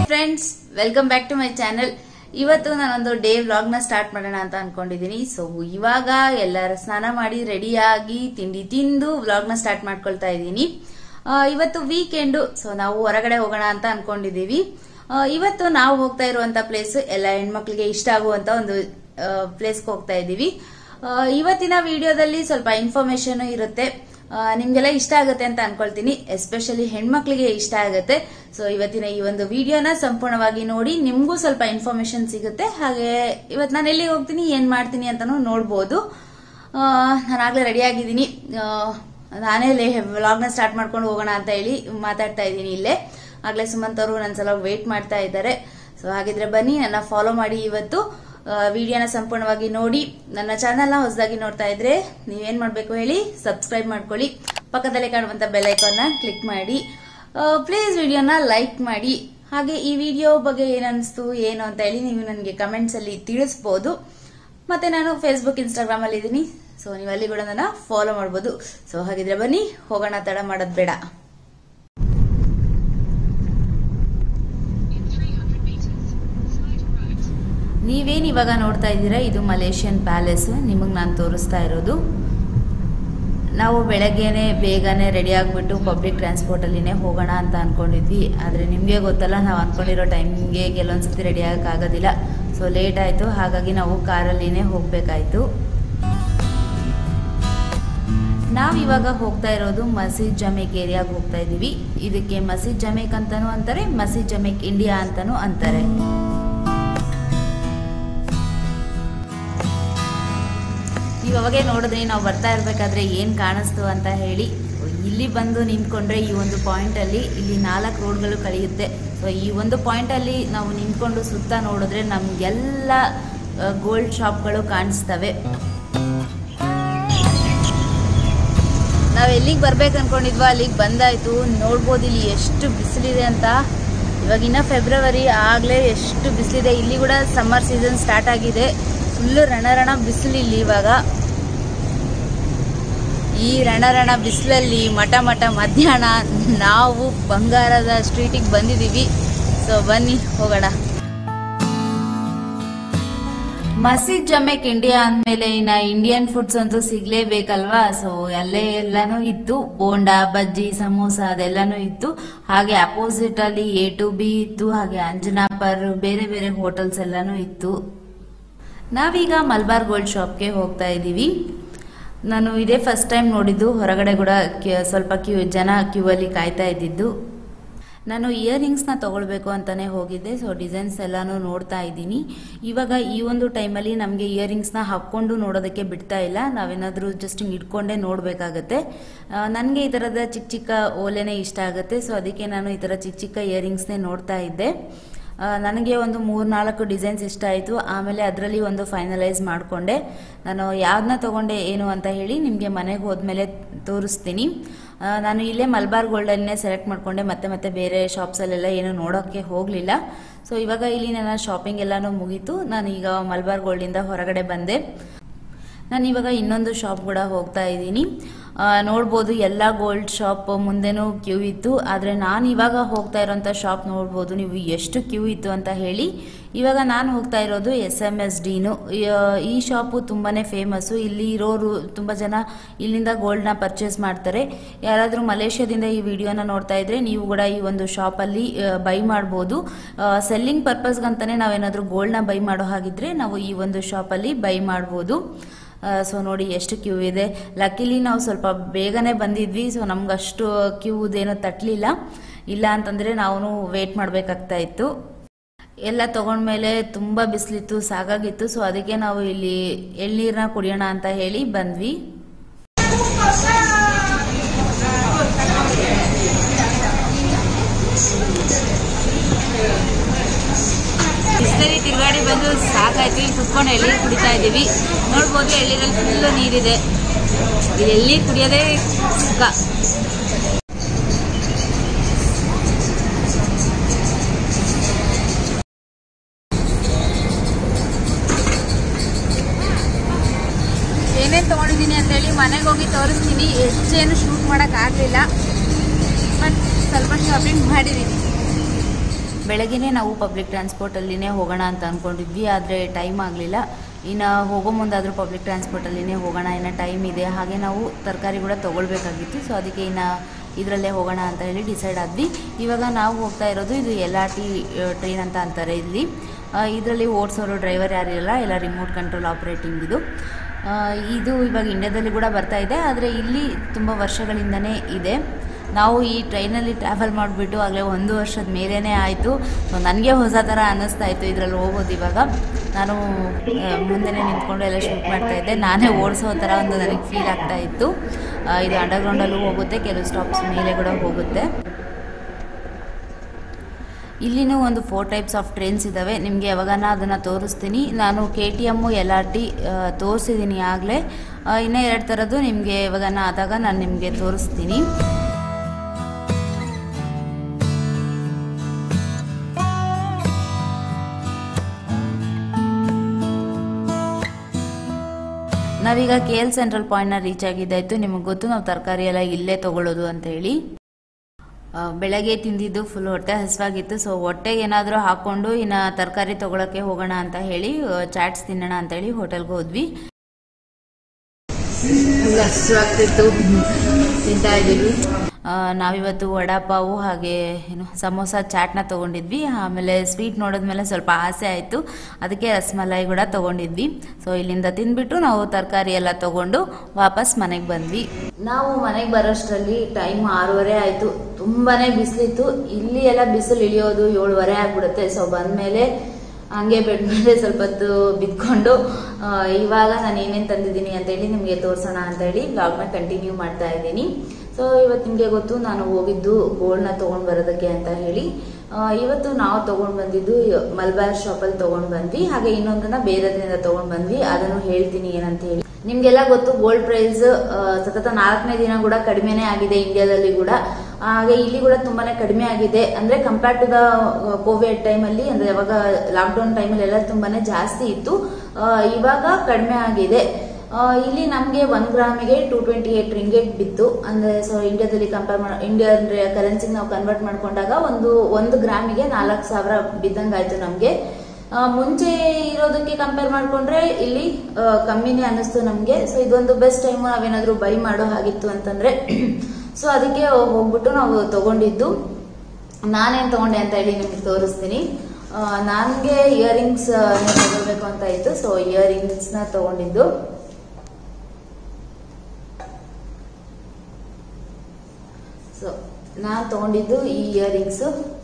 friends welcome back to my channel ಇವತ್ತು ನಾನೊಂದು day vlog ನ ಸ್ಟಾರ್ಟ್ ಮಾಡೋಣ ಅಂತ ಅನ್ಕೊಂಡಿದೀನಿ ಸೊ ಇವಾಗ ಎಲ್ಲರ ಸ್ನಾನ ಮಾಡಿ ರೆಡಿಯಾಗಿ ತಿಂಡಿ ತಿಂದು ವ್ಲಾಗ್ ನ ಸ್ಟಾರ್ಟ್ ಮಾಡ್ಕೊಳ್ತಾ ಇದ್ದೀನಿ ಆ, ಇವತ್ತು ವೀಕೆಂಡ್ ಸೊ ನಾವು ಹೊರಗಡೆ ಹೋಗೋಣ ಅಂತ ಅನ್ಕೊಂಡಿದೀವಿ ಆ, ಇವತ್ತು ನಾವು ಹೋಗ್ತಾ ಇರುವಂತ ಪ್ಲೇಸ್ ಎಲ್ಲ ಹೆಣ್ಮಕ್ಳಿಗೆ ಇಷ್ಟ ಆಗುವಂತ ಒಂದು ಪ್ಲೇಸ್ಗೆ ಹೋಗ್ತಾ ಇದ್ದೀವಿ ಆ, ಇವತ್ತಿನ ವಿಡಿಯೋದಲ್ಲಿ ಸ್ವಲ್ಪ ಇನ್ಫಾರ್ಮೇಶನ್ ಇರುತ್ತೆ ಆ, ನಿಮ್ಗೆಲ್ಲ ಇಷ್ಟ ಆಗುತ್ತೆ ಅಂತ ಅನ್ಕೊಳ್ತೀನಿ ಎಸ್ಪೆಷಲಿ ಹೆಣ್ಮಕ್ಳಿಗೆ ಇಷ್ಟ ಆಗುತ್ತೆ ಸೊ ಇವತ್ತಿನ ಈ ಒಂದು ವಿಡಿಯೋನ ಸಂಪೂರ್ಣವಾಗಿ ನೋಡಿ ನಿಮ್ಗೂ ಸ್ವಲ್ಪ ಇನ್ಫಾರ್ಮೇಶನ್ ಸಿಗುತ್ತೆ ಹಾಗೆ ಇವತ್ತು ನಾನು ಎಲ್ಲಿಗೆ ಹೋಗ್ತೀನಿ ಏನ್ ಮಾಡ್ತೀನಿ ಅಂತಾನು ನೋಡ್ಬೋದು ನಾನು ಆಗ್ಲೇ ರೆಡಿ ಆಗಿದ್ದೀನಿ ಆ, ನಾನೇ ವ್ಲಾಗ್ನ ಸ್ಟಾರ್ಟ್ ಮಾಡ್ಕೊಂಡು ಹೋಗೋಣ ಅಂತ ಹೇಳಿ ಮಾತಾಡ್ತಾ ಇದ್ದೀನಿ ಇಲ್ಲೇ ಆಗ್ಲೇ ಸುಮಂತ್ ಅವರು ನನ್ನ ಸಲ ವೇಟ್ ಮಾಡ್ತಾ ಇದ್ದಾರೆ ಸೊ ಹಾಗಿದ್ರೆ ಬನ್ನಿ ನನ್ನ ಫಾಲೋ ಮಾಡಿ ಇವತ್ತು ವಿಡಿಯೋನ ಸಂಪೂರ್ಣವಾಗಿ ನೋಡಿ ನನ್ನ ಚಾನೆಲ್ನ ಹೊಸದಾಗಿ ನೋಡ್ತಾ ಇದ್ರೆ ನೀವೇನ್ ಮಾಡ್ಬೇಕು ಹೇಳಿ ಸಬ್ಸ್ಕ್ರೈಬ್ ಮಾಡ್ಕೊಳ್ಳಿ ಪಕ್ಕದಲ್ಲೇ ಕಾಣುವಂತ ಬೆಲ್ ಐಕಾನ್ನ ಕ್ಲಿಕ್ ಮಾಡಿ ಪ್ಲೀಸ್ ವಿಡಿಯೋನ ಲೈಕ್ ಮಾಡಿ ಹಾಗೆ ಈ ವಿಡಿಯೋ ಬಗ್ಗೆ ಏನನ್ನಿಸ್ತು ಏನು ಅಂತ ಹೇಳಿ ನೀವು ನನಗೆ ಕಮೆಂಟ್ಸ್ ಅಲ್ಲಿ ತಿಳಿಸ್ಬೋದು ಮತ್ತೆ ನಾನು ಫೇಸ್ಬುಕ್ ಇನ್ಸ್ಟಾಗ್ರಾಮ್ ಅಲ್ಲಿ ಇದ್ದೀನಿ ಸೊ ನೀವು ಅಲ್ಲಿ ಕೂಡ ನನ್ನ ಫಾಲೋ ಮಾಡ್ಬೋದು ಸೊ ಹಾಗಿದ್ರೆ ಬನ್ನಿ ಹೋಗೋಣ ತಡ ಮಾಡೋದ್ ಬೇಡ ನೀವೇನ್ ಇವಾಗ ನೋಡ್ತಾ ಇದ್ದೀರಾ ಇದು ಮಲೇಷಿಯನ್ ಪ್ಯಾಲೇಸ್ ನಿಮಗೆ ನಾನು ತೋರಿಸ್ತಾ ಇರೋದು ನಾವು ಬೆಳಗ್ಗೆನೆ ಬೇಗನೆ ರೆಡಿ ಆಗಿಬಿಟ್ಟು ಪಬ್ಲಿಕ್ ಟ್ರಾನ್ಸ್ಪೋರ್ಟಲ್ಲಿನೇ ಹೋಗೋಣ ಅಂತ ಅಂದ್ಕೊಂಡಿದ್ವಿ ಆದರೆ ನಿಮಗೆ ಗೊತ್ತಲ್ಲ ನಾವು ಅಂದ್ಕೊಂಡಿರೋ ಟೈಮಿಗೆ ಕೆಲವೊಂದ್ಸತಿ ರೆಡಿ ಆಗೋಕ್ಕಾಗೋದಿಲ್ಲ ಸೊ ಲೇಟ್ ಆಯಿತು ಹಾಗಾಗಿ ನಾವು ಕಾರಲ್ಲಿನೇ ಹೋಗಬೇಕಾಯಿತು ನಾವು ಇವಾಗ ಹೋಗ್ತಾ ಇರೋದು ಮಸೀದ್ ಜಮೇಕ್ ಏರಿಯಾಗೆ ಹೋಗ್ತಾ ಇದ್ದೀವಿ ಇದಕ್ಕೆ ಮಸೀದ್ ಜಮೇಕ್ ಅಂತಾನೂ ಅಂತಾರೆ ಮಸೀದ್ ಜಮೇಕ್ ಇಂಡಿಯಾ ಅಂತಾನೂ ಅಂತಾರೆ ನೀವು ಅವಾಗೇ ನೋಡಿದ್ರಿ ನಾವು ಬರ್ತಾ ಇರಬೇಕಾದ್ರೆ ಏನು ಕಾಣಿಸ್ತು ಅಂತ ಹೇಳಿ ಇಲ್ಲಿ ಬಂದು ನಿಂತ್ಕೊಂಡ್ರೆ ಈ ಒಂದು ಪಾಯಿಂಟಲ್ಲಿ ಇಲ್ಲಿ ನಾಲ್ಕು ರೋಡ್ಗಳು ಕಳೆಯುತ್ತೆ ಸೊ ಈ ಒಂದು ಪಾಯಿಂಟಲ್ಲಿ ನಾವು ನಿಂತ್ಕೊಂಡು ಸುತ್ತ ನೋಡಿದ್ರೆ ನಮಗೆಲ್ಲ ಗೋಲ್ಡ್ ಶಾಪ್ಗಳು ಕಾಣಿಸ್ತವೆ ನಾವು ಎಲ್ಲಿಗೆ ಬರ್ಬೇಕು ಅನ್ಕೊಂಡಿದ್ವೋ ಅಲ್ಲಿಗೆ ಬಂದಾಯ್ತು ನೋಡ್ಬೋದು ಇಲ್ಲಿ ಎಷ್ಟು ಬಿಸಿಲಿದೆ ಅಂತ ಇವಾಗ ಇನ್ನ ಫೆಬ್ರವರಿ ಆಗಲೇ ಎಷ್ಟು ಬಿಸಿಲಿದೆ ಇಲ್ಲಿ ಕೂಡ ಸಮ್ಮರ್ ಸೀಸನ್ ಸ್ಟಾರ್ಟ್ ಆಗಿದೆ ಫುಲ್ಲು ರಣರಣ ಬಿಸಿಲು ಇಲ್ಲಿ ಇವಾಗ ಈ ರಣರಣ ಬಿಸಿಲಲ್ಲಿ ಮಠ ಮಠ ಮಧ್ಯಾಹ್ನ ನಾವು ಬಂಗಾರದ ಸ್ಟ್ರೀಟಿಗೆ ಬಂದಿದ್ದೀವಿ ಸೊ ಬನ್ನಿ ಹೋಗೋಣ ಮಸೀದ್ ಜಮೇಕ್ ಇಂಡಿಯಾ ಅಂದಮೇಲೆ ಇನ್ನ ಇಂಡಿಯನ್ ಫುಡ್ಸ್ ಅಂತೂ ಸಿಗ್ಲೇಬೇಕಲ್ವಾ ಸೊ ಅಲ್ಲೇ ಎಲ್ಲಾನು ಇತ್ತು ಬೋಂಡಾ ಬಜ್ಜಿ ಸಮೋಸ ಅದೆಲ್ಲಾನು ಇತ್ತು ಹಾಗೆ ಅಪೋಸಿಟ್ ಅಲ್ಲಿ ಎ ಟು ಬಿ ಇತ್ತು ಹಾಗೆ ಅಂಜನಾಪರ್ ಬೇರೆ ಬೇರೆ ಹೋಟೆಲ್ಸ್ ಎಲ್ಲಾನು ಇತ್ತು ನಾವೀಗ ಮಲ್ಬಾರ್ ಗೋಲ್ಡ್ ಶಾಪ್ಗೆ ಹೋಗ್ತಾ ಇದ್ದೀವಿ ನಾನು ಇದೇ ಫಸ್ಟ್ ಟೈಮ್ ನೋಡಿದ್ದು ಹೊರಗಡೆ ಕೂಡ ಕ್ಯೂ- ಸ್ವಲ್ಪ ಕ್ಯೂ ಜನ ಕ್ಯೂ ಅಲ್ಲಿ ಕಾಯ್ತಾ ಇದ್ದಿದ್ದು ನಾನು ಇಯರಿಂಗ್ಸ್ನ ತಗೊಳ್ಬೇಕು ಅಂತಲೇ ಹೋಗಿದ್ದೆ ಸೊ ಡಿಸೈನ್ಸ್ ಎಲ್ಲಾನು ನೋಡ್ತಾ ಇದ್ದೀನಿ ಇವಾಗ ಈ ಒಂದು ಟೈಮಲ್ಲಿ ನಮಗೆ ಇಯರಿಂಗ್ಸ್ನ ಹಾಕ್ಕೊಂಡು ನೋಡೋದಕ್ಕೆ ಬಿಡ್ತಾ ಇಲ್ಲ ನಾವೇನಾದರೂ ಜಸ್ಟ್ ಹಿಂಗೆ ಇಟ್ಕೊಂಡೇ ನೋಡಬೇಕಾಗತ್ತೆ ನನಗೆ ಈ ಥರದ ಚಿಕ್ಕ ಚಿಕ್ಕ ಓಲೆನೇ ಇಷ್ಟ ಆಗುತ್ತೆ ಸೊ ಅದಕ್ಕೆ ನಾನು ಈ ಥರ ಚಿಕ್ಕ ಚಿಕ್ಕ ಇಯರಿಂಗ್ಸ್ನೇ ನೋಡ್ತಾ ಇದ್ದೆ ಆ, ನನಗೆ ಒಂದು ಮೂರು ನಾಲ್ಕು ಡಿಸೈನ್ಸ್ ಇಷ್ಟ ಆಯಿತು ಆಮೇಲೆ ಅದರಲ್ಲಿ ಒಂದು ಫೈನಲೈಸ್ ಮಾಡಿಕೊಂಡೆ ನಾನು ಯಾವ್ದನ್ನ ತೊಗೊಂಡೆ ಏನು ಅಂತ ಹೇಳಿ ನಿಮಗೆ ಮನೆಗೆ ಹೋದ್ಮೇಲೆ ತೋರಿಸ್ತೀನಿ ಆ, ನಾನು ಇಲ್ಲೇ ಮಲ್ಬಾರ್ ಗೋಲ್ಡನ್ನೇ ಸೆಲೆಕ್ಟ್ ಮಾಡಿಕೊಂಡೆ ಮತ್ತೆ ಮತ್ತೆ ಬೇರೆ ಶಾಪ್ಸಲ್ಲೆಲ್ಲ ಏನು ನೋಡೋಕ್ಕೆ ಹೋಗಲಿಲ್ಲ ಸೊ ಇವಾಗ ಇಲ್ಲಿ ನನ್ನ ಶಾಪಿಂಗ್ ಎಲ್ಲನೂ ಮುಗೀತು ನಾನು ಈಗ ಮಲ್ಬಾರ್ ಗೋಲ್ಡಿಂದ ಹೊರಗಡೆ ಬಂದೆ ನಾನು ಇವಾಗ ಇನ್ನೊಂದು ಶಾಪ್ ಕೂಡ ಹೋಗ್ತಾ ಇದ್ದೀನಿ ಆ, ನೋಡ್ಬೋದು ಎಲ್ಲ ಗೋಲ್ಡ್ ಶಾಪ್ ಮುಂದೆನೂ ಕ್ಯೂ ಇತ್ತು ಆದರೆ ನಾನು ಇವಾಗ ಹೋಗ್ತಾ ಇರೋಂಥ ಶಾಪ್ ನೋಡ್ಬೋದು ನೀವು ಎಷ್ಟು ಕ್ಯೂ ಇತ್ತು ಅಂತ ಹೇಳಿ ಇವಾಗ ನಾನು ಹೋಗ್ತಾ ಇರೋದು ಎಸ್ ಎಮ್ ಎಸ್ ಡಿನು ಈ ಶಾಪು ತುಂಬಾ ಫೇಮಸ್ಸು ಇಲ್ಲಿ ಇರೋರು ತುಂಬ ಜನ ಇಲ್ಲಿಂದ ಗೋಲ್ಡ್ನ ಪರ್ಚೇಸ್ ಮಾಡ್ತಾರೆ ಯಾರಾದರೂ ಮಲೇಷ್ಯಾದಿಂದ ಈ ವಿಡಿಯೋನ ನೋಡ್ತಾ ಇದ್ರೆ ನೀವು ಕೂಡ ಈ ಒಂದು ಶಾಪಲ್ಲಿ ಬೈ ಮಾಡ್ಬೋದು ಸೆಲ್ಲಿಂಗ್ ಪರ್ಪಸ್ಗಂತಲೇ ನಾವೇನಾದರೂ ಗೋಲ್ಡ್ನ ಬೈ ಮಾಡೋ ಹಾಗಿದ್ರೆ ನಾವು ಈ ಒಂದು ಶಾಪಲ್ಲಿ ಬೈ ಮಾಡ್ಬೋದು ಸೊ ನೋಡಿ ಎಷ್ಟು ಕ್ಯೂ ಇದೆ ಲಕ್ಕಿಲಿ ನಾವು ಸ್ವಲ್ಪ ಬೇಗನೆ ಬಂದಿದ್ವಿ ಸೊ ನಮ್ಗೆ ಅಷ್ಟು ಕ್ಯೂದೇನು ತಟ್ಟಲಿಲ್ಲ ಇಲ್ಲ ಅಂತಂದರೆ ನಾವು ವೇಟ್ ಮಾಡಬೇಕಾಗ್ತಾ ಇತ್ತು ಎಲ್ಲ ತಗೊಂಡ್ಮೇಲೆ ತುಂಬ ಬಿಸಿಲಿತ್ತು ಸಾಕಾಗಿತ್ತು ಸೊ ಅದಕ್ಕೆ ನಾವು ಇಲ್ಲಿ ಎಳ್ನೀರನ್ನ ಕುಡಿಯೋಣ ಅಂತ ಹೇಳಿ ಬಂದ್ವಿ ಬಿಸಿಲಲ್ಲಿ ತಿರುಗಾಡಿ ಬಂದು ಸಾಕಾಯ್ತು ಇಲ್ಲಿ ಕುತ್ಕೊಂಡು ಎಳ್ನೀರು ಕುಡಿತಾ ಇದ್ದೀವಿ ನೋಡ್ಬೋದು ಎಳ್ನೀರಲ್ಲಿ ಫುಲ್ಲು ನೀರಿದೆ ಇಲ್ಲಿ ಎಳ್ನೀರು ಕುಡಿಯೋದೇ ಸುಖ ಏನೇನು ತೊಗೊಂಡಿದ್ದೀನಿ ಅಂತೇಳಿ ಮನೆಗೆ ಹೋಗಿ ತೋರಿಸ್ತೀನಿ ಹೆಚ್ಚೇನು ಶೂಟ್ ಮಾಡೋಕ್ಕಾಗಲಿಲ್ಲ ಬಟ್ ಸ್ವಲ್ಪ ಶಾಪಿಂಗ್ ಮಾಡಿದ್ದೀನಿ ಬೆಳಗ್ಗೆನೇ ನಾವು ಪಬ್ಲಿಕ್ ಟ್ರಾನ್ಸ್ಪೋರ್ಟಲ್ಲಿನೇ ಹೋಗೋಣ ಅಂತ ಅಂದ್ಕೊಂಡಿದ್ವಿ ಆದರೆ ಟೈಮ್ ಆಗಲಿಲ್ಲ ಇನ್ನು ಹೋಗೋ ಮುಂದಾದರೂ ಪಬ್ಲಿಕ್ ಟ್ರಾನ್ಸ್ಪೋರ್ಟಲ್ಲಿನೇ ಹೋಗೋಣ ಇನ್ನು ಟೈಮ್ ಇದೆ ಹಾಗೆ ನಾವು ತರಕಾರಿ ಕೂಡ ತೊಗೊಳ್ಬೇಕಾಗಿತ್ತು ಸೊ ಅದಕ್ಕೆ ಇನ್ನು ಇದರಲ್ಲೇ ಹೋಗೋಣ ಅಂತ ಹೇಳಿ ಡಿಸೈಡ್ ಆದ್ವಿ ಇವಾಗ ನಾವು ಹೋಗ್ತಾ ಇರೋದು ಇದು ಎಲ್ ಆರ್ ಟಿ ಟ್ರೈನ್ ಅಂತ ಅಂತಾರೆ ಇಲ್ಲಿ ಇದರಲ್ಲಿ ಓಡಿಸೋರು ಡ್ರೈವರ್ ಯಾರಿರಲ್ಲ ಎಲ್ಲ ರಿಮೋಟ್ ಕಂಟ್ರೋಲ್ ಆಪ್ರೇಟಿಂಗ್ ಇದು ಆ, ಇದು ಇವಾಗ ಇಂಡಿಯಾದಲ್ಲಿ ಕೂಡ ಬರ್ತಾ ಇದೆ ಆದರೆ ಇಲ್ಲಿ ತುಂಬ ವರ್ಷಗಳಿಂದನೇ ಇದೆ ನಾವು ಈ ಟ್ರೈನಲ್ಲಿ ಟ್ರಾವೆಲ್ ಮಾಡಿಬಿಟ್ಟು ಆಗಲೇ ಒಂದು ವರ್ಷದ ಮೇಲೇ ಆಯಿತು ಸೊ ನನಗೆ ಹೊಸ ಥರ ಅನ್ನಿಸ್ತಾ ಇತ್ತು ಇದರಲ್ಲಿ ಹೋಗೋದು ಇವಾಗ ನಾನು ಆ, ಮುಂದೆನೇ ನಿಂತ್ಕೊಂಡು ಎಲ್ಲ ಶೂಟ್ ಮಾಡ್ತಾ ಇದ್ದೆ ನಾನೇ ಓಡಿಸೋ ಥರ ಒಂದು ನನಗೆ ಫೀಲ್ ಆಗ್ತಾ ಇತ್ತು ಆ, ಇದು ಅಂಡರ್ಗ್ರೌಂಡಲ್ಲೂ ಹೋಗುತ್ತೆ ಕೆಲವು ಸ್ಟಾಪ್ಸ್ ಮೇಲೆ ಕೂಡ ಹೋಗುತ್ತೆ ಇಲ್ಲಿನೂ ಒಂದು ಫೋರ್ ಟೈಪ್ಸ್ ಆಫ್ ಟ್ರೈನ್ಸ್ ಇದ್ದಾವೆ ನಿಮಗೆ ಯಾವಾಗನ ಅದನ್ನು ತೋರಿಸ್ತೀನಿ ನಾನು K T M L R T ತೋರಿಸಿದ್ದೀನಿ ಆಗಲೇ ಇನ್ನೂ ಎರಡು ಥರದ್ದು ನಿಮಗೆ ಯಾವಾಗನ ಆದಾಗ ನಾನು ನಿಮಗೆ ತೋರಿಸ್ತೀನಿ ನಾವೀಗ ಕೆ ಎಲ್ ಸೆಂಟ್ರಲ್ ಪಾಯಿಂಟ್ನ ರೀಚ್ ಆಗಿದ್ದಾಯಿತು ನಿಮಗೆ ಗೊತ್ತು ನಾವು ತರಕಾರಿ ಎಲ್ಲ ಇಲ್ಲೇ ತಗೊಳ್ಳೋದು ಅಂತ ಹೇಳಿ ಆ, ಬೆಳಗ್ಗೆ ತಿಂದಿದ್ದು ಫುಲ್ ಹೊಟ್ಟೆ ಹಸಿವಾಗಿತ್ತು ಸೊ ಹೊಟ್ಟೆಗೆ ಏನಾದರೂ ಹಾಕ್ಕೊಂಡು ಇನ್ನು ತರಕಾರಿ ತೊಗೊಳಕ್ಕೆ ಹೋಗೋಣ ಅಂತ ಹೇಳಿ ಚಾಟ್ಸ್ ತಿನ್ನೋಣ ಅಂತ ಹೇಳಿ ಹೋಟೆಲ್ಗೆ ಹೋದ್ವಿ ಹಸಿವಾಗ್ತಿತ್ತು ತಿಂತಾ ಇದ್ದೀವಿ ಆ, ನಾವಿವತ್ತು ವಡಾಪಾವು ಹಾಗೆ ಏನು ಸಮೋಸ ಚಾಟ್ನ ತೊಗೊಂಡಿದ್ವಿ ಆಮೇಲೆ ಸ್ವೀಟ್ ನೋಡಿದ್ಮೇಲೆ ಸ್ವಲ್ಪ ಆಸೆ ಆಯಿತು ಅದಕ್ಕೆ ರಸಮಲೈ ಕೂಡ ತೊಗೊಂಡಿದ್ವಿ ಸೊ ಇಲ್ಲಿಂದ ತಿಂದ್ಬಿಟ್ಟು ನಾವು ತರಕಾರಿ ಎಲ್ಲ ತೊಗೊಂಡು ವಾಪಸ್ ಮನೆಗೆ ಬಂದ್ವಿ ನಾವು ಮನೆಗೆ ಬರೋಷ್ಟರಲ್ಲಿ ಟೈಮ್ ಆರೂವರೆ ಆಯಿತು ತುಂಬಾನೇ ಬಿಸಿಲಿತ್ತು ಇಲ್ಲಿ ಎಲ್ಲ ಬಿಸಿಲು ಇಳಿಯೋದು ಏಳುವರೆ ಆಗ್ಬಿಡುತ್ತೆ ಸೊ ಬಂದಮೇಲೆ ಹಂಗೆ ಬೆಡ್ ಮೇಲೆ ಸ್ವಲ್ಪ ಹೊತ್ತು ಬಿದ್ಕೊಂಡು ಆ, ಇವಾಗ ನಾನು ಏನೇನು ತಂದಿದ್ದೀನಿ ಅಂತ ಹೇಳಿ ನಿಮಗೆ ತೋರಿಸೋಣ ಅಂತ ಹೇಳಿ ವ್ಲಾಗ್ನ ಕಂಟಿನ್ಯೂ ಮಾಡ್ತಾ ಇದ್ದೀನಿ ಸೊ ಇವತ್ತು ನಿಮಗೆ ಗೊತ್ತು ನಾನು ಹೋಗಿದ್ದು ಗೋಲ್ಡ್ನ ತೊಗೊಂಡು ಬರೋದಕ್ಕೆ ಅಂತ ಹೇಳಿ ಆ, ಇವತ್ತು ನಾವು ತೊಗೊಂಡು ಬಂದಿದ್ದು ಮಲ್ಬಾರ್ ಶಾಪಲ್ಲಿ ತೊಗೊಂಡು ಬಂದ್ವಿ ಹಾಗೆ ಇನ್ನೊಂದನ್ನ ಬೇರೆದ್ರಿಂದ ತೊಗೊಂಡು ಬಂದ್ವಿ ಅದನ್ನು ಹೇಳ್ತೀನಿ ಏನಂತ ಹೇಳಿ ನಿಮ್ಗೆಲ್ಲ ಗೊತ್ತು ಗೋಲ್ಡ್ ಪ್ರೈಸ್ ಸತತ ನಾಲ್ಕನೇ ದಿನ ಕೂಡ ಕಡಿಮೆನೇ ಆಗಿದೆ ಇಂಡಿಯಾದಲ್ಲಿ ಕೂಡ ಹಾಗೆ ಇಲ್ಲಿ ಕೂಡ ತುಂಬಾನೇ ಕಡಿಮೆ ಆಗಿದೆ ಅಂದ್ರೆ ಕಂಪೇರ್ ಟು ದ ಕೋವಿಡ್ ಟೈಮಲ್ಲಿ ಅಂದ್ರೆ ಯಾವಾಗ ಲಾಕ್ಡೌನ್ ಟೈಮಲ್ಲಿ ಎಲ್ಲ ತುಂಬಾನೇ ಜಾಸ್ತಿ ಇತ್ತು ಆ, ಇವಾಗ ಕಡಿಮೆ ಆಗಿದೆ ಆ, ಇಲ್ಲಿ ನಮಗೆ ಒಂದ್ ಗ್ರಾಮಿಗೆ ಟೂ ಟ್ವೆಂಟಿ ಏಟ್ ರಿಂಗೇಟ್ ಬಿತ್ತು ಅಂದ್ರೆ ಸೊ ಇಂಡಿಯಾದಲ್ಲಿ ಕಂಪೇರ್ ಮಾಡಿ ಇಂಡಿಯಾ ಅಂದ್ರೆ ಕರೆನ್ಸಿಗೆ ನಾವು ಕನ್ವರ್ಟ್ ಮಾಡ್ಕೊಂಡಾಗ ಒಂದು ಒಂದು ಗ್ರಾಮಿಗೆ ನಾಲ್ಕು ಸಾವಿರ ಬಿದ್ದಂಗಾಯ್ತು ನಮಗೆ ಆ, ಮುಂಚೆ ಇರೋದಕ್ಕೆ ಕಂಪೇರ್ ಮಾಡ್ಕೊಂಡ್ರೆ ಇಲ್ಲಿ ಆ, ಕಮ್ಮಿನೇ ಅನ್ನಿಸ್ತು ನಮಗೆ ಸೊ ಇದೊಂದು ಬೆಸ್ಟ್ ಟೈಮ್ ನಾವೇನಾದ್ರೂ ಬೈ ಮಾಡೋ ಹಾಗಿತ್ತು ಅಂತಂದ್ರೆ ಸೊ ಅದಕ್ಕೆ ಹೋಗ್ಬಿಟ್ಟು ನಾವು ತಗೊಂಡಿದ್ದು ನಾನೇನ್ ತಗೊಂಡೆ ಅಂತ ಹೇಳಿ ನಿಮ್ಗೆ ತೋರಿಸ್ತೀನಿ ನನಗೆ ಇಯರಿಂಗ್ಸ್ ತಗೊಳ್ಬೇಕು ಅಂತ ಇತ್ತು ಸೊ ಇಯರಿಂಗ್ಸ್ ನ ತಗೊಂಡಿದ್ದು ಸೊ ನಾನು ತಗೊಂಡಿದ್ದು ಈ ಇಯರಿಂಗ್ಸ್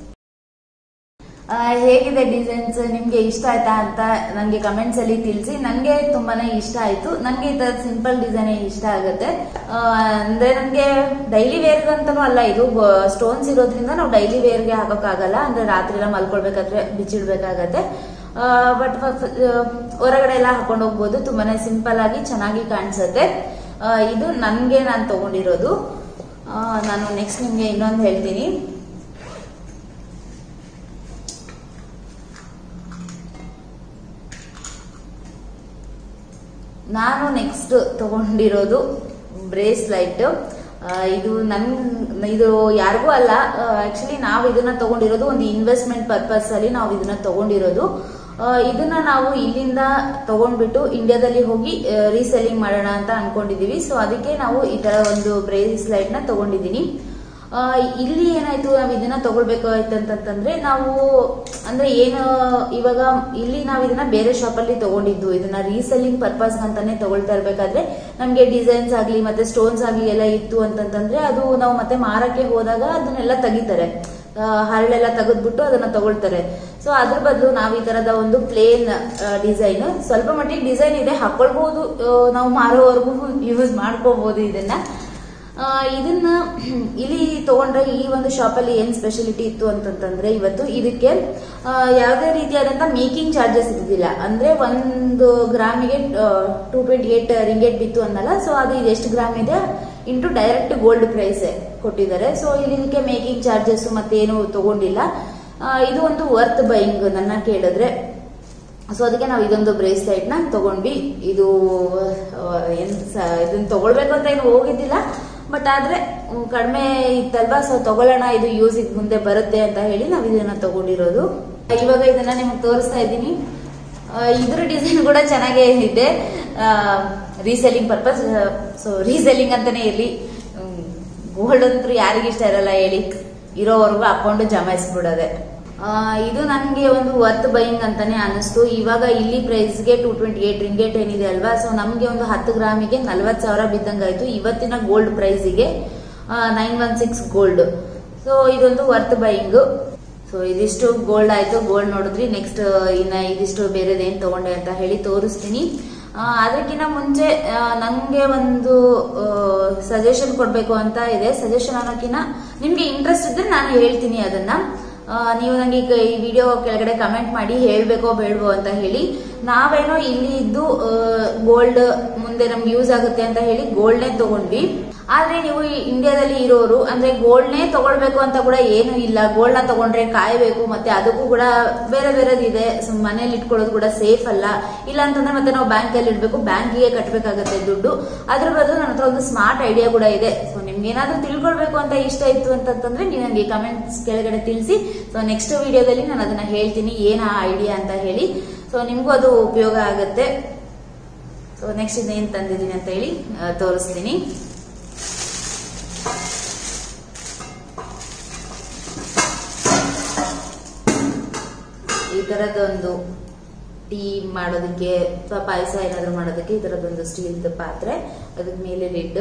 ಹೇಗಿದೆ ಡಿಸೈನ್ಸ್ ನಿಮ್ಗೆ ಇಷ್ಟ ಆಯ್ತಾ ಅಂತ ನನಗೆ ಕಮೆಂಟ್ಸ್ ಅಲ್ಲಿ ತಿಳಿಸಿ ನನಗೆ ತುಂಬಾನೇ ಇಷ್ಟ ಆಯ್ತು ನನಗೆ ಈ ತರದ ಸಿಂಪಲ್ ಡಿಸೈನ್ ಇಷ್ಟ ಆಗುತ್ತೆ ಆ, ಅಂದ್ರೆ ನನಗೆ ಡೈಲಿ ವೇರ್ ಅಂತಾನೂ ಅಲ್ಲ ಇದು ಸ್ಟೋನ್ಸ್ ಇರೋದ್ರಿಂದ ನಾವು ಡೈಲಿ ವೇರ್ಗೆ ಹಾಕೋಕ್ಕಾಗಲ್ಲ ಅಂದ್ರೆ ರಾತ್ರಿ ಎಲ್ಲ ಮಲ್ಕೊಳ್ಬೇಕಾದ್ರೆ ಬಿಚ್ಚಿಡ್ಬೇಕಾಗತ್ತೆ ಬಟ್ ಹೊರಗಡೆ ಎಲ್ಲ ಹಾಕೊಂಡು ಹೋಗ್ಬೋದು ತುಂಬಾನೇ ಸಿಂಪಲ್ ಆಗಿ ಚೆನ್ನಾಗಿ ಕಾಣಿಸುತ್ತೆ ಆ, ಇದು ನನಗೆ ನಾನು ತಗೊಂಡಿರೋದು ಆ, ನಾನು ನೆಕ್ಸ್ಟ್ ನಿಮ್ಗೆ ಇನ್ನೊಂದು ಹೇಳ್ತೀನಿ ನಾನು ನೆಕ್ಸ್ಟ್ ತಗೊಂಡಿರೋದು ಬ್ರೇಸ್ಲೈಟ್ ಇದು ನನ್ ಇದು ಯಾರಿಗೂ ಅಲ್ಲ ಆಕ್ಚುಲಿ ನಾವು ಇದನ್ನ ತಗೊಂಡಿರೋದು ಒಂದು ಇನ್ವೆಸ್ಟ್ಮೆಂಟ್ ಪರ್ಪಸ್ ಅಲ್ಲಿ ನಾವು ಇದನ್ನ ತಗೊಂಡಿರೋದು ಆ, ಇದನ್ನ ನಾವು ಇಲ್ಲಿಂದ ತಗೊಂಡ್ಬಿಟ್ಟು ಇಂಡಿಯಾದಲ್ಲಿ ಹೋಗಿ ರೀಸೆಲ್ಲಿಂಗ್ ಮಾಡೋಣ ಅಂತ ಅನ್ಕೊಂಡಿದೀವಿ ಸೊ ಅದಕ್ಕೆ ನಾವು ಈ ತರ ಒಂದು ಬ್ರೇಸ್ಲೈಟ್ ನ ತಗೊಂಡಿದೀನಿ ಆ, ಇಲ್ಲಿ ಏನಾಯ್ತು ನಾವ್ ಇದನ್ನ ತಗೊಳ್ಬೇಕು ಆಯ್ತು ಅಂತಂತಂದ್ರೆ ನಾವು ಅಂದ್ರೆ ಏನು ಇವಾಗ ಇಲ್ಲಿ ನಾವ್ ಇದನ್ನ ಬೇರೆ ಶಾಪ್ ಅಲ್ಲಿ ತಗೊಂಡಿದ್ದು ಇದನ್ನ ರೀಸೆಲ್ಲಿಂಗ್ ಪರ್ಪಸ್ ಅಂತಾನೆ ತಗೊಳ್ತಾ ಇರ್ಬೇಕಾದ್ರೆ ನಮ್ಗೆ ಡಿಸೈನ್ಸ್ ಆಗ್ಲಿ ಮತ್ತೆ ಸ್ಟೋನ್ಸ್ ಆಗ್ಲಿ ಎಲ್ಲ ಇತ್ತು ಅಂತಂತಂದ್ರೆ ಅದು ನಾವು ಮತ್ತೆ ಮಾರಕ್ಕೆ ಹೋದಾಗ ಅದನ್ನೆಲ್ಲ ತೆಗಿತಾರೆ ಆ, ಹರಳೆಲ್ಲ ತೆಗೆದ್ಬಿಟ್ಟು ಅದನ್ನ ತಗೊಳ್ತಾರೆ ಸೊ ಅದ್ರ ಬದಲು ನಾವು ಈ ತರದ ಒಂದು ಪ್ಲೇನ್ ಡಿಸೈನ್ ಸ್ವಲ್ಪ ಮಟ್ಟಿಗೆ ಡಿಸೈನ್ ಇದೆ ಹಾಕೊಳ್ಬಹುದು ಆ, ನಾವು ಮಾರೋವರೆಗೂ ಯೂಸ್ ಮಾಡ್ಕೋಬಹುದು ಇದನ್ನ ಆ, ಇದನ್ನ ಇಲ್ಲಿ ತಗೊಂಡ್ರೆ ಈ ಒಂದು ಶಾಪಲ್ಲಿ ಏನ್ ಸ್ಪೆಷಾಲಿಟಿ ಇತ್ತು ಅಂತಂತಂದ್ರೆ ಇವತ್ತು ಇದಕ್ಕೆ ಆ, ಯಾವುದೇ ರೀತಿಯಾದಂತ ಮೇಕಿಂಗ್ ಚಾರ್ಜಸ್ ಇದ್ದಿಲ್ಲ ಅಂದ್ರೆ ಒಂದು ಗ್ರಾಮಿಗೆ ಟೂ ಟ್ವೆಂಟಿ ಏಟ್ ರಿಂಗೇಟ್ ಬಿತ್ತು ಅನ್ನಲ್ಲ ಸೊ ಅದು ಇದು ಎಷ್ಟು ಗ್ರಾಮ್ ಇದೆ ಇಂಟು ಡೈರೆಕ್ಟ್ ಗೋಲ್ಡ್ ಪ್ರೈಸ್ ಕೊಟ್ಟಿದ್ದಾರೆ ಸೊ ಇಲ್ಲಿ ಇದಕ್ಕೆ ಮೇಕಿಂಗ್ ಚಾರ್ಜಸ್ ಮತ್ತೆ ಏನು ತಗೊಂಡಿಲ್ಲ ಆ, ಇದು ಒಂದು ವರ್ತ್ ಬೈಯಿಂಗ್ ನನ್ನ ಕೇಳಿದ್ರೆ ಸೊ ಅದಕ್ಕೆ ನಾವು ಇದೊಂದು ಬ್ರೇಸ್ಲೈಟ್ ನ ತಗೊಂಡ್ವಿ ಇದು ಆ, ಏನ್ ಸ- ಇದನ್ನ ತಗೊಳ್ಬೇಕು ಅಂತ ಏನು ಹೋಗಿದ್ದಿಲ್ಲ ಬಟ್ ಆದ್ರೆ ಹ್ಮ್, ಕಡಿಮೆ ಇತ್ತಲ್ವಾ ಸೊ ತಗೊಳ್ಳೋಣ ಇದು ಯೂಸ್ ಮುಂದೆ ಬರುತ್ತೆ ಅಂತ ಹೇಳಿ ನಾವು ಇದನ್ನ ತಗೊಂಡಿರೋದು ಇವಾಗ ಇದನ್ನ ನಿಮ್ಗೆ ತೋರಿಸ್ತಾ ಇದ್ದೀನಿ ಆ, ಇದ್ರ ಡಿಸೈನ್ ಕೂಡ ಚೆನ್ನಾಗೇ ಇದೆ ರೀಸೆಲ್ಲಿಂಗ್ ಪರ್ಪಸ್ ಸೊ ರೀಸೆಲ್ಲಿಂಗ್ ಅಂತಾನೆ ಇರ್ಲಿ ಗೋಲ್ಡ್ ಅಂತೂ ಯಾರಿಗಿಷ್ಟ ಇಷ್ಟ ಇರಲ್ಲ ಹೇಳಿ ಇರೋವರೆಗೂ ಹಾಕೊಂಡು ಜಮಾಯಿಸ್ಬಿಡೋದೆ ಆ, ಇದು ನನಗೆ ಒಂದು ವರ್ತ್ ಬೈಯಿಂಗ್ ಅಂತಾನೆ ಅನಿಸ್ತು ಇವಾಗ ಇಲ್ಲಿ ಪ್ರೈಸ್ಗೆ ಟೂ ಟ್ವೆಂಟಿ ಏಟ್ ರಿಂಗೇಟ್ ಏನಿದೆ ಅಲ್ವಾ ಸೊ ನಮಗೆ ಒಂದು ಹತ್ತು ಗ್ರಾಮಿಗೆ ನಲ್ವತ್ತು ಸಾವಿರ ಬಿದ್ದಂಗಾಯ್ತು ಇವತ್ತಿನ ಗೋಲ್ಡ್ ಪ್ರೈಸಿಗೆ nine one six gold so ಇದೊಂದು ವರ್ತ್ ಬೈಯಿಂಗ್ ಸೊ ಇದಿಷ್ಟು ಗೋಲ್ಡ್ ಆಯ್ತು ಗೋಲ್ಡ್ ನೋಡಿದ್ರಿ ನೆಕ್ಸ್ಟ್ ಇನ್ನ ಇದಿಷ್ಟು ಬೇರೆದೇನ್ ತಗೊಂಡೆ ಅಂತ ಹೇಳಿ ತೋರಿಸ್ತೀನಿ ಆ, ಅದಕ್ಕಿಂತ ಮುಂಚೆ ಆ, ನಂಗೆ ಒಂದು ಸಜೆಷನ್ ಕೊಡ್ಬೇಕು ಅಂತ ಇದೆ ಸಜೆಷನ್ ಅನ್ನೋಕ್ಕಿಂತ ನಿಮ್ಗೆ ಇಂಟ್ರೆಸ್ಟ್ ಇದ್ರೆ ನಾನು ಹೇಳ್ತೀನಿ ಅದನ್ನ ಆ, ನೀವು ನಂಗೆ ಈಗ ಈ ವಿಡಿಯೋ ಕೆಳಗಡೆ ಕಮೆಂಟ್ ಮಾಡಿ ಹೇಳ್ಬೇಕೋ ಬೇಡವೋ ಅಂತ ಹೇಳಿ ನಾವೇನೋ ಇಲ್ಲಿ ಇದ್ದು ಗೋಲ್ಡ್ ಮುಂದೆ ನಮ್ಗೆ ಯೂಸ್ ಆಗುತ್ತೆ ಅಂತ ಹೇಳಿ ಗೋಲ್ಡ್ನೇ ತಗೊಂಡ್ವಿ ಆದ್ರೆ ನೀವು ಈ ಇಂಡಿಯಾದಲ್ಲಿ ಇರೋರು ಅಂದ್ರೆ ಗೋಲ್ಡ್ನೇ ತಗೊಳ್ಬೇಕು ಅಂತ ಕೂಡ ಏನು ಇಲ್ಲ ಗೋಲ್ಡ್ ನ ತಗೊಂಡ್ರೆ ಕಾಯಬೇಕು ಮತ್ತೆ ಅದಕ್ಕೂ ಕೂಡ ಬೇರೆ ಬೇರೆದಿದೆ ಸೊ ಮನೇಲಿ ಇಟ್ಕೊಳ್ಳೋದು ಕೂಡ ಸೇಫ್ ಅಲ್ಲ ಇಲ್ಲ ಅಂತಂದ್ರೆ ಮತ್ತೆ ನಾವು ಬ್ಯಾಂಕ್ ಅಲ್ಲಿ ಇಡ್ಬೇಕು ಬ್ಯಾಂಕಿಗೆ ಕಟ್ಟಬೇಕಾಗತ್ತೆ ದುಡ್ಡು ಅದ್ರ ಬದಲು ನನ್ನ ಹತ್ರ ಒಂದು ಸ್ಮಾರ್ಟ್ ಐಡಿಯಾ ಕೂಡ ಇದೆ ಸೊ ನಿಮ್ಗೆ ಏನಾದ್ರೂ ತಿಳ್ಕೊಳ್ಬೇಕು ಅಂತ ಇಷ್ಟ ಇತ್ತು ಅಂತಂದ್ರೆ ನೀವು ನನಗೆ ಕಮೆಂಟ್ಸ್ ಕೆಳಗಡೆ ತಿಳಿಸಿ ಸೊ ನೆಕ್ಸ್ಟ್ ವಿಡಿಯೋದಲ್ಲಿ ನಾನು ಅದನ್ನ ಹೇಳ್ತೀನಿ ಏನ ಐಡಿಯಾ ಅಂತ ಹೇಳಿ ಸೊ ನಿಮ್ಗೂ ಅದು ಉಪಯೋಗ ಆಗುತ್ತೆ ಸೊ ನೆಕ್ಸ್ಟ್ ಇನ್ನೇನ್ ತಂದಿದ್ದೀನಿ ಅಂತ ಹೇಳಿ ಆ, ತೋರಿಸ್ತೀನಿ ಈ ತರದೊಂದು ಟೀ ಮಾಡೋದಕ್ಕೆ ಅಥವಾ ಪಾಯಸ ಏನಾದ್ರು ಮಾಡೋದಕ್ಕೆ ಈ ತರದೊಂದು ಸ್ಟೀಲ್ ಪಾತ್ರೆ ಅದ್ರ ಮೇಲೆ ಲಿಡ್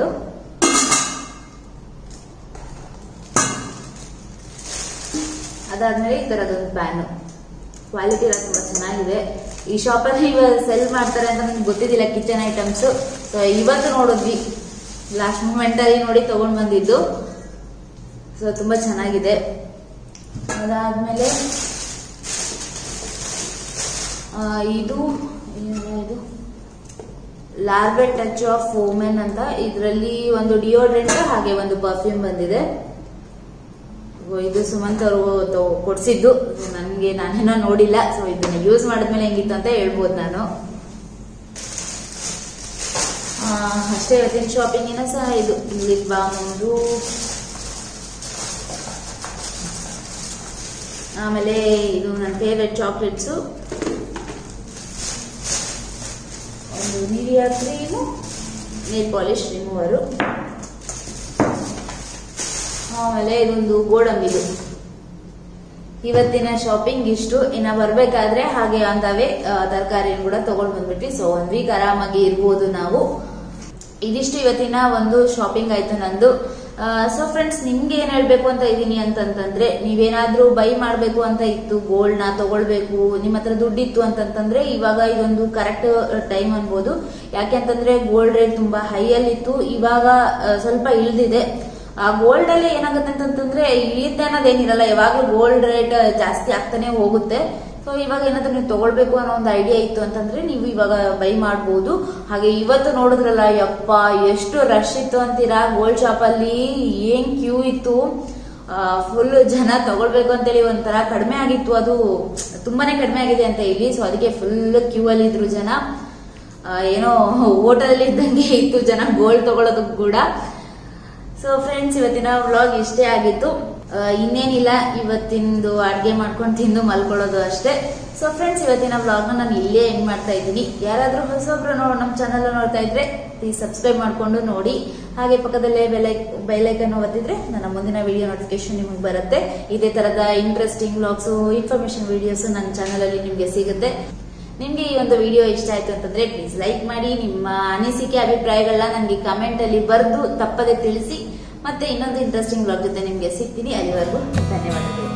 ಅದಾದ್ಮೇಲೆ ಈ ತರದೊಂದು ಪ್ಯಾನ್ ಕ್ವಾಲಿಟಿ ಎಲ್ಲ ತುಂಬಾ ಚೆನ್ನಾಗಿದೆ ಈ ಶಾಪಲ್ಲಿ ಇವಾಗ ಸೆಲ್ ಮಾಡ್ತಾರೆ ಅಂತ ನಮ್ಗೆ ಗೊತ್ತಿದ್ದಿಲ್ಲ ಕಿಚನ್ ಐಟಮ್ಸ್ ಸೊ ಇವತ್ತು ನೋಡಿದ್ವಿ ಲಾಸ್ಟ್ ಮೂಮೆಂಟ್ ಅಲ್ಲಿ ನೋಡಿ ತಗೊಂಡ್ ಬಂದಿದ್ದು ಸೊ ತುಂಬಾ ಚೆನ್ನಾಗಿದೆ ಅದಾದ್ಮೇಲೆ ಆ, ಇದು ಏನು ಇದು ಲಾರ್ಬೆ ಟಚ್ ಆಫ್ ವುಮೆನ್ ಅಂತ ಇದರಲ್ಲಿ ಒಂದು ಡಿಯೋಡ್ರೆಂಟ್ ಹಾಗೆ ಒಂದು ಪರ್ಫ್ಯೂಮ್ ಬಂದಿದೆ ಓ, ಇದು ಸುಮಂತ್ ಅವರು ಕೊಡ್ಸಿದ್ದು ನನಗೆ ನಾನೇನೋ ನೋಡಿಲ್ಲ ಸೊ ಇದನ್ನ ಯೂಸ್ ಮಾಡಿದ್ಮೇಲೆ ಹೆಂಗಿತ್ತು ಅಂತ ಹೇಳ್ಬೋದು ನಾನು ಆ, ಅಷ್ಟೇ ಇವತ್ತಿನ ಶಾಪಿಂಗಿನ ಸಹ ಇದು ಲಿಪ್ ಬಾಮ್ ಒಂದು ಆಮೇಲೆ ಇದು ನನ್ನ ಫೇವ್ರೆಟ್ ಚಾಕ್ಲೇಟ್ಸು ಒಂದು Nivea cream nail polish remover ಆಮೇಲೆ ಇದೊಂದು ಗೋಡಂಬಿದು ಇವತ್ತಿನ ಶಾಪಿಂಗ್ ಇಷ್ಟು ಇನ್ನ ಬರ್ಬೇಕಾದ್ರೆ ಹಾಗೆ ಅಂತವೇ ತರಕಾರಿಯನ್ನು ಕೂಡ ತಗೊಂಡ್ ಬಂದ್ಬಿಟ್ವಿ ಸೊ ಒಂದ್ ವೀಕ್ ಆರಾಮಾಗಿ ಇರ್ಬೋದು ನಾವು ಇದಿಷ್ಟು ಇವತ್ತಿನ ಒಂದು ಶಾಪಿಂಗ್ ಆಯ್ತು ನಂದು ಸೊ ಫ್ರೆಂಡ್ಸ್ ನಿಮ್ಗೆ ಏನ್ ಹೇಳ್ಬೇಕು ಅಂತ ಇದೀನಿ ಅಂತಂತಂದ್ರೆ ನೀವೇನಾದ್ರೂ ಬೈ ಮಾಡ್ಬೇಕು ಅಂತ ಇತ್ತು ಗೋಲ್ಡ್ ನ ತಗೊಳ್ಬೇಕು ನಿಮ್ಮ ಹತ್ರ ದುಡ್ಡಿತ್ತು ಅಂತಂತಂದ್ರೆ ಇವಾಗ ಇದೊಂದು ಕರೆಕ್ಟ್ ಟೈಮ್ ಅನ್ಬೋದು ಯಾಕೆ ಅಂತಂದ್ರೆ ಗೋಲ್ಡ್ ರೇಟ್ ತುಂಬಾ ಹೈ ಅಲ್ಲಿ ಇತ್ತು ಇವಾಗ ಆ, ಸ್ವಲ್ಪ ಇಳಿದಿದೆ ಆ ಗೋಲ್ಡ್ ಅಲ್ಲಿ ಏನಾಗುತ್ತೆ ಅಂತಂತಂದ್ರೆ ಇಳಿಯುತ್ತೆ ಅನ್ನೋದೇನಿರಲ್ಲ ಯಾವಾಗ್ಲೂ ಗೋಲ್ಡ್ ರೇಟ್ ಜಾಸ್ತಿ ಆಗ್ತಾನೆ ಹೋಗುತ್ತೆ ಸೊ ಇವಾಗ ಏನಾದ್ರೂ ನೀವು ತಗೊಳ್ಬೇಕು ಅನ್ನೋ ಒಂದು ಐಡಿಯಾ ಇತ್ತು ಅಂತಂದ್ರೆ ನೀವು ಇವಾಗ ಬೈ ಮಾಡ್ಬೋದು ಹಾಗೆ ಇವತ್ತು ನೋಡಿದ್ರಲ್ಲ ಯಪ್ಪ ಎಷ್ಟು ರಶ್ ಇತ್ತು ಅಂತೀರಾ ಗೋಲ್ಡ್ ಶಾಪ್ ಅಲ್ಲಿ ಏನ್ ಕ್ಯೂ ಇತ್ತು ಫುಲ್ ಜನ ತಗೊಳ್ಬೇಕು ಅಂತೇಳಿ ಒಂಥರ ಕಡಿಮೆ ಆಗಿತ್ತು ಅದು ತುಂಬಾನೇ ಕಡಿಮೆ ಆಗಿದೆ ಅಂತ ಇಲ್ಲಿ ಸೊ ಅದಕ್ಕೆ ಫುಲ್ ಕ್ಯೂ ಅಲ್ಲಿ ಇದ್ರು ಜನ ಆ, ಏನೋ ಹೋಟೆಲ್ ಇದ್ದಂಗೆ ಇತ್ತು ಜನ ಗೋಲ್ಡ್ ತಗೊಳ್ಳೋದಕ್ಕೆ ಕೂಡ ಸೊ ಫ್ರೆಂಡ್ಸ್ ಇವತ್ತಿನ ವ್ಲಾಗ್ ಇಷ್ಟೇ ಆಗಿತ್ತು ಆ, ಇನ್ನೇನಿಲ್ಲ ಇವತ್ತಿಂದು ಅಡ್ಗೆ ಮಾಡ್ಕೊಂಡು ತಿಂದು ಮಲ್ಕೊಳ್ಳೋದು ಅಷ್ಟೇ ಸೊ ಫ್ರೆಂಡ್ಸ್ ಇವತ್ತಿನ ವ್ಲಾಗ್ನ ನಾನು ಇಲ್ಲೇ ಎಂಡ್ ಮಾಡ್ತಾ ಇದ್ದೀನಿ ಯಾರಾದ್ರೂ ಹೊಸೊಬ್ರು ನೋ ನಮ್ಮ ಚಾನಲ್ ನೋಡ್ತಾ ಇದ್ರೆ ಪ್ಲೀಸ್ ಸಬ್ಸ್ಕ್ರೈಬ್ ಮಾಡ್ಕೊಂಡು ನೋಡಿ ಹಾಗೆ ಪಕ್ಕದಲ್ಲೇ ಬೆಲೈ ಬೆಲೈಕನ್ ಒತ್ತಿದ್ರೆ ನನ್ನ ಮುಂದಿನ ವಿಡಿಯೋ ನೋಟಿಫಿಕೇಶನ್ ನಿಮಗೆ ಬರುತ್ತೆ ಇದೇ ತರದ ಇಂಟ್ರೆಸ್ಟಿಂಗ್ ವ್ಲಾಗ್ಸ್ ಇನ್ಫಾರ್ಮೇಶನ್ ವಿಡಿಯೋಸ್ ನನ್ನ ಚಾನಲ್ ಅಲ್ಲಿ ನಿಮಗೆ ಸಿಗುತ್ತೆ ನಿಮ್ಗೆ ಈ ಒಂದು ವಿಡಿಯೋ ಇಷ್ಟ ಆಯ್ತು ಅಂತಂದ್ರೆ ಪ್ಲೀಸ್ ಲೈಕ್ ಮಾಡಿ ನಿಮ್ಮ ಅನಿಸಿಕೆ ಅಭಿಪ್ರಾಯಗಳನ್ನ ನನಗೆ ಕಮೆಂಟ್ ಅಲ್ಲಿ ಬರೆದು ತಪ್ಪದೆ ತಿಳಿಸಿ ಮತ್ತೆ ಇನ್ನೊಂದು ಇಂಟ್ರೆಸ್ಟಿಂಗ್ ಬ್ಲಾಗ್ ಜೊತೆ ನಿಮ್ಗೆ ಸಿಗ್ತೀನಿ ಅಲ್ಲಿವರೆಗೂ ಧನ್ಯವಾದಗಳು